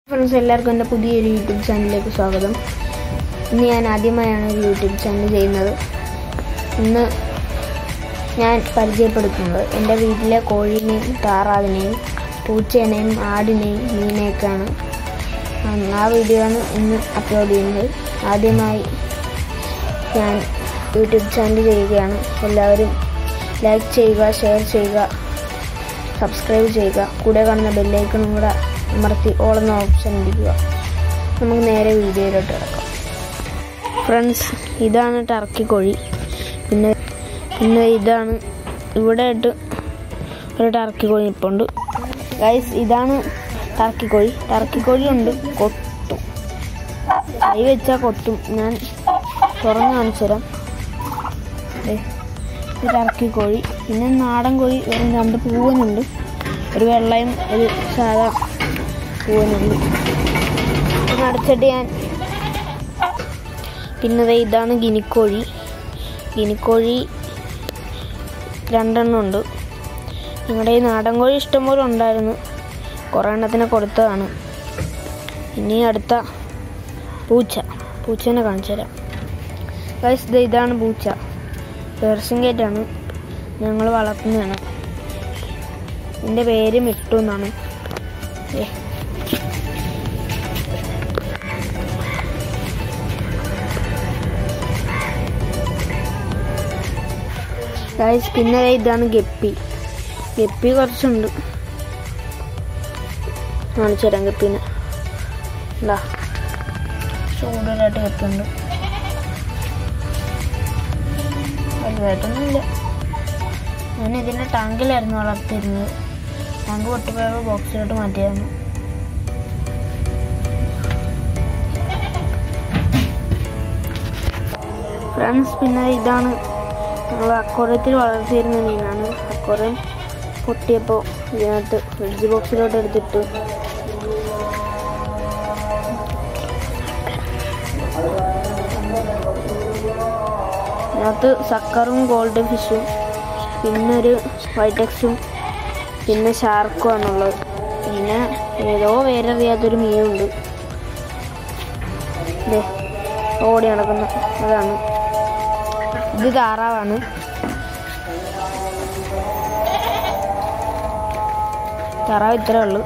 Friends എല്ലാവർക്കും എൻ്റെ പുതിയൊരു യൂട്യൂബ് ചാനലിലേക്ക് സ്വാഗതം ഇന്ന് ഞാൻ ആദ്യമായാണ് ഒരു യൂട്യൂബ് ചാനൽ ചെയ്യുന്നത് ഇന്ന് ഞാൻ പരിചയപ്പെടുത്തുന്നത് എൻ്റെ വീട്ടിലെ കോഴീനെയും താറാവിനെയും പൂച്ചേനെയും ആടിനെയും മീനെയൊക്കെയാണ് ഉം, ആ വീഡിയോ ആണ് ഇന്ന് അപ്ലോഡ് ചെയ്യുന്നത് ആദ്യമായി ഞാൻ യൂട്യൂബ് ചാനൽ ചെയ്യുകയാണ് എല്ലാവരും ലൈക്ക് ചെയ്യുക ഷെയർ ചെയ്യുക സബ്സ്ക്രൈബ് ചെയ്യുക കൂടെ കാണുന്ന ബെല്ലൈക്കണും കൂടെ അമർത്തി ഓളുന്ന ഓപ്ഷൻ ഇരിക്കുക നമുക്ക് നേരെ വീഡിയോയിലോട്ട് കിടക്കാം ഫ്രണ്ട്സ് ഇതാണ് ടർക്കി കോഴി പിന്നെ പിന്നെ ഇതാണ് ഇവിടെ ആയിട്ട് ഒരു ടർക്കി കോഴി നിൽപ്പുണ്ട് ഗൈസ് ഇതാണ് ടർക്കി കോഴി ടർക്കി കോഴി ഉണ്ട് കൊത്തും കൈ വെച്ചാൽ കൊത്തും ഞാൻ തുറന്ന് കാണിച്ചു തരാം ദേ, ഇത് ടർക്കി കോഴി പിന്നെ നാടൻ കോഴി വെറും രണ്ട് പൂവനുണ്ട് ഒരു വെള്ളയും ഒരു സാധാ പൂവനുണ്ട് പിന്നെ അടച്ചിട്ട് ഞാൻ പിന്നെ ദേ ഇതാണ് ഗിനിക്കോഴി ഗിനിക്കോഴി രണ്ടെണ്ണം ഉണ്ട് ഞങ്ങളുടെ ഈ നാടൻ കോഴി ഇഷ്ടംപോലെ ഉണ്ടായിരുന്നു കുറേ എണ്ണത്തിനെ കൊടുത്തതാണ് ഇനി അടുത്ത പൂച്ച പൂച്ചേനെ കാണിച്ചു തരാം ഗൈസ് ദേ ഇതാണ് പൂച്ച പേർഷ്യൻ ആണ് ഞങ്ങൾ വളർത്തുന്നതാണ് എൻ്റെ പേര് മിട്ടു എന്നാണ് ദേ. ഗൈസ് പിന്നെ ദേ ഇതാണ് ഗപ്പി ഗപ്പി കുറച്ചുണ്ട് കാണിച്ചു തരാം ഗപ്പിനെ എന്താ കൂടുതലായിട്ട് ഗപ്പിയുണ്ട് വലുതായിട്ടൊന്നുമില്ല ഞാൻ ഇതിൻ്റെ ടാങ്കിലായിരുന്നു വളർത്തിയിരുന്നത് ടാങ്ക് പൊട്ടിപ്പോയപ്പോൾ ബോക്സിലോട്ട് മാറ്റിയായിരുന്നു ഫ്രണ്ട്സ് പിന്നെ ഇതാണ് നമ്മൾ അക്വോറിയത്തിൽ വളർത്തിയിരുന്ന മീനാണ് അക്വോറിയം പൊട്ടിയപ്പോൾ ഇതിനകത്ത് ഫ്രിഡ്ജ് ബോക്സിലോട്ട് എടുത്തിട്ട് അതിനകത്ത് സക്കറും ഗോൾഡൻ ഫിഷും പിന്നെ ഒരു വൈറ്റക്സും പിന്നെ ഷാർക്കും ആണുള്ളത് പിന്നെ ഏതോ പേരറിയാത്തൊരു മീനുണ്ട് ദേ, ഓടി നടക്കുന്ന അതാണ് ഇത് താറാവാണ് താറാവ് ഇത്രേ ഉള്ളൂ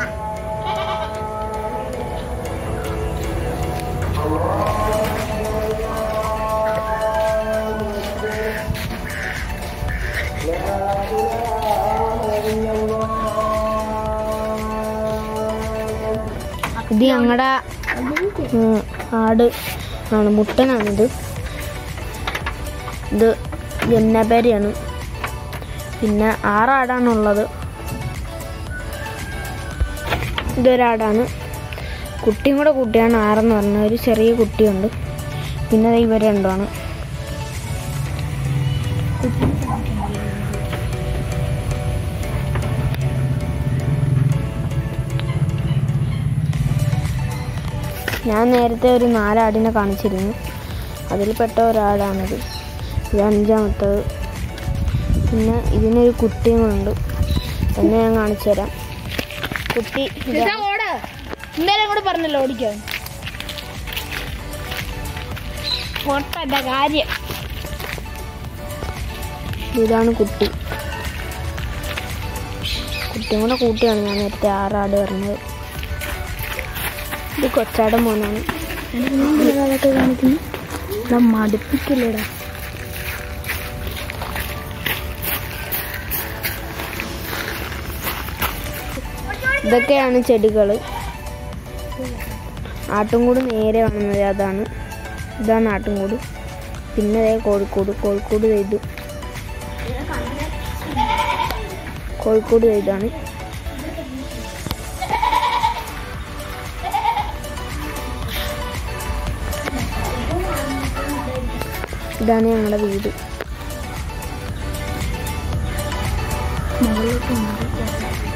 ഇത് ഞങ്ങളുടെ ആട് ആണ് മുട്ടനാണിത് ഇത് ജന്നപേരയാണ് പിന്നെ ആറാടാണുള്ളത് ഇതൊരാടാണ് കുട്ടിയും കൂടെ കുട്ടിയാണ് ആറെന്ന് പറഞ്ഞ ഒരു ചെറിയ കുട്ടിയുണ്ട് പിന്നെ ദേ ഇവർ രണ്ടുമാണ് ഞാൻ നേരത്തെ ഒരു നാലാടിനെ കാണിച്ചിരുന്നു അതിൽപ്പെട്ട ഒരാടാണിത് ഇത് അഞ്ചാമത്തത് പിന്നെ ഇതിനൊരു കുട്ടിയും ഉണ്ട് എന്ന് ഞാൻ കാണിച്ചു തരാം കുട്ടി ഇതാ. ഓട് ഇന്നലെ കൂടെ പറഞ്ഞല്ലോ ഓടിക്കാൻ പൊട്ടന്റെ കാര്യം ഇതാണ് കുട്ടി കുട്ടിയും കൂടെ കൂട്ടിയാണ് ഞാൻ നേരത്തെ ആറാട് പറഞ്ഞത് ഇത് കൊച്ചാടൻ മോനാണ് അതൊക്കെ കാണിക്കുന്നു മടുപ്പിക്കില്ലടാ ഇതൊക്കെയാണ് ചെടികൾ ആട്ടുംകൂട് നേരെ കാണുന്നത് അതാണ് ഇതാണ് ആട്ടുംകൂട് പിന്നെ ദേ കോഴിക്കോട് കോഴിക്കോട് ചെയ്തു കോഴിക്കോട് ചെയ്താണ് ഇതാണ് ഞങ്ങളുടെ വീട് മുകളിലോട്ട്